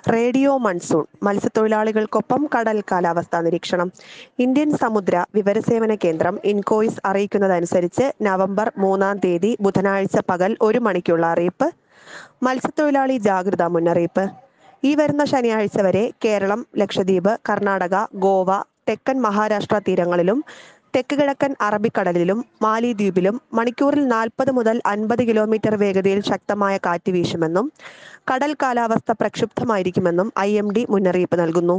radio monsoon മത്സ്യത്തൊഴിലാളികൾക്കൊപ്പം കടൽ കാലാവസ്ഥാ നിരീക്ഷണം ഇന്ത്യൻ സമുദ്ര വിവരസേവന കേന്ദ്രം ഇൻകോയിസ് അറിയിക്കുന്നതനുസരിച്ച് നവംബർ മൂന്നാം തീയതി ബുധനാഴ്ച പകൽ ഒരു മണിക്കുള്ള അറിയിപ്പ് മത്സ്യത്തൊഴിലാളി ജാഗ്രതാ മുന്നറിയിപ്പ് ഈ വരുന്ന ശനിയാഴ്ച വരെ കേരളം ലക്ഷദ്വീപ് കർണാടക ഗോവ തെക്കൻ മഹാരാഷ്ട്ര തീരങ്ങളിലും തെക്ക് കിഴക്കൻ അറബിക്കടലിലും മാലിദ്വീപിലും മണിക്കൂറിൽ നാൽപ്പത് മുതൽ അൻപത് കിലോമീറ്റർ വേഗതയിൽ ശക്തമായ കാറ്റ് വീശുമെന്നും കടൽ കാലാവസ്ഥ പ്രക്ഷുബ്ധമായിരിക്കുമെന്നും ഐ എം ഡി മുന്നറിയിപ്പ് നൽകുന്നു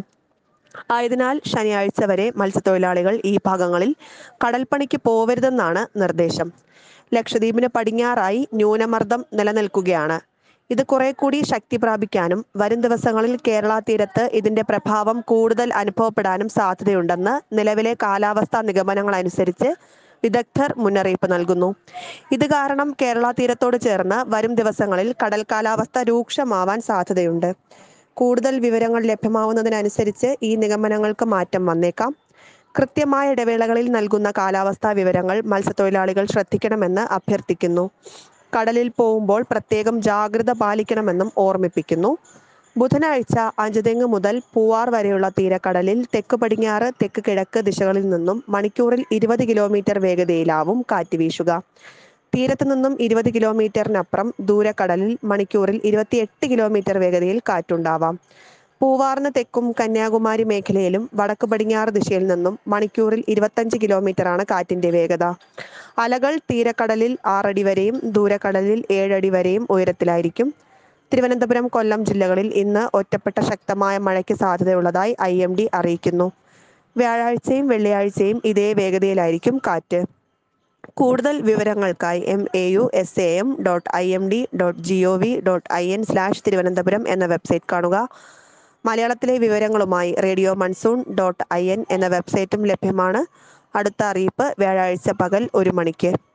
ആയതിനാൽ ശനിയാഴ്ച വരെ മത്സ്യത്തൊഴിലാളികൾ ഈ ഭാഗങ്ങളിൽ കടൽപ്പണിക്ക് പോവരുതെന്നാണ് നിർദ്ദേശം ലക്ഷദ്വീപിന് പടിഞ്ഞാറായി ന്യൂനമർദ്ദം നിലനിൽക്കുകയാണ് ഇത് കുറെ കൂടി ശക്തി പ്രാപിക്കാനും വരും ദിവസങ്ങളിൽ കേരള തീരത്ത് ഇതിന്റെ പ്രഭാവം കൂടുതൽ അനുഭവപ്പെടാനും സാധ്യതയുണ്ടെന്ന് നിലവിലെ കാലാവസ്ഥാ നിഗമനങ്ങൾ അനുസരിച്ച് വിദഗ്ധർ മുന്നറിയിപ്പ് നൽകുന്നു ഇത് കാരണം കേരള തീരത്തോട് ചേർന്ന് വരും ദിവസങ്ങളിൽ കടൽ കാലാവസ്ഥ രൂക്ഷമാവാൻ സാധ്യതയുണ്ട് കൂടുതൽ വിവരങ്ങൾ ലഭ്യമാവുന്നതിനനുസരിച്ച് ഈ നിഗമനങ്ങൾക്ക് മാറ്റം വന്നേക്കാം കൃത്യമായ ഇടവേളകളിൽ നൽകുന്ന കാലാവസ്ഥാ വിവരങ്ങൾ മത്സ്യത്തൊഴിലാളികൾ ശ്രദ്ധിക്കണമെന്ന് അഭ്യർത്ഥിക്കുന്നു കടലിൽ പോകുമ്പോൾ പ്രത്യേകം ജാഗ്രത പാലിക്കണമെന്നും ഓർമ്മിപ്പിക്കുന്നു ബുധനാഴ്ച അഞ്ചുതെങ്ങ് മുതൽ പൂവാർ വരെയുള്ള തീരക്കടലിൽ തെക്ക് പടിഞ്ഞാറ് തെക്ക് കിഴക്ക് ദിശകളിൽ നിന്നും മണിക്കൂറിൽ ഇരുപത് കിലോമീറ്റർ വേഗതയിലാവും കാറ്റ് വീശുക തീരത്ത് നിന്നും ഇരുപത് കിലോമീറ്ററിനപ്പുറം ദൂരക്കടലിൽ മണിക്കൂറിൽ ഇരുപത്തിയെട്ട് കിലോമീറ്റർ വേഗതയിൽ കാറ്റുണ്ടാവാം പൂവാറിന് തെക്കും കന്യാകുമാരി മേഖലയിലും വടക്ക് പടിഞ്ഞാറ് ദിശയിൽ നിന്നും മണിക്കൂറിൽ ഇരുപത്തഞ്ച് കിലോമീറ്ററാണ് കാറ്റിന്റെ വേഗത അലകൾ തീരക്കടലിൽ ആറടി വരെയും ദൂരക്കടലിൽ ഏഴടി വരെയും ഉയരത്തിലായിരിക്കും തിരുവനന്തപുരം കൊല്ലം ജില്ലകളിൽ ഇന്ന് ഒറ്റപ്പെട്ട ശക്തമായ മഴയ്ക്ക് സാധ്യതയുള്ളതായി ഐ എം ഡി അറിയിക്കുന്നു വ്യാഴാഴ്ചയും വെള്ളിയാഴ്ചയും ഇതേ വേഗതയിലായിരിക്കും കാറ്റ് കൂടുതൽ വിവരങ്ങൾക്കായി M A U S A M dot I M D dot G O V dot I N slash Thiruvananthapuram എന്ന വെബ്സൈറ്റ് കാണുക മലയാളത്തിലെ വിവരങ്ങളുമായി radio monsoon dot I N എന്ന വെബ്സൈറ്റും ലഭ്യമാണ് അടുത്ത അറിയിപ്പ് വ്യാഴാഴ്ച പകൽ ഒരു മണിക്ക്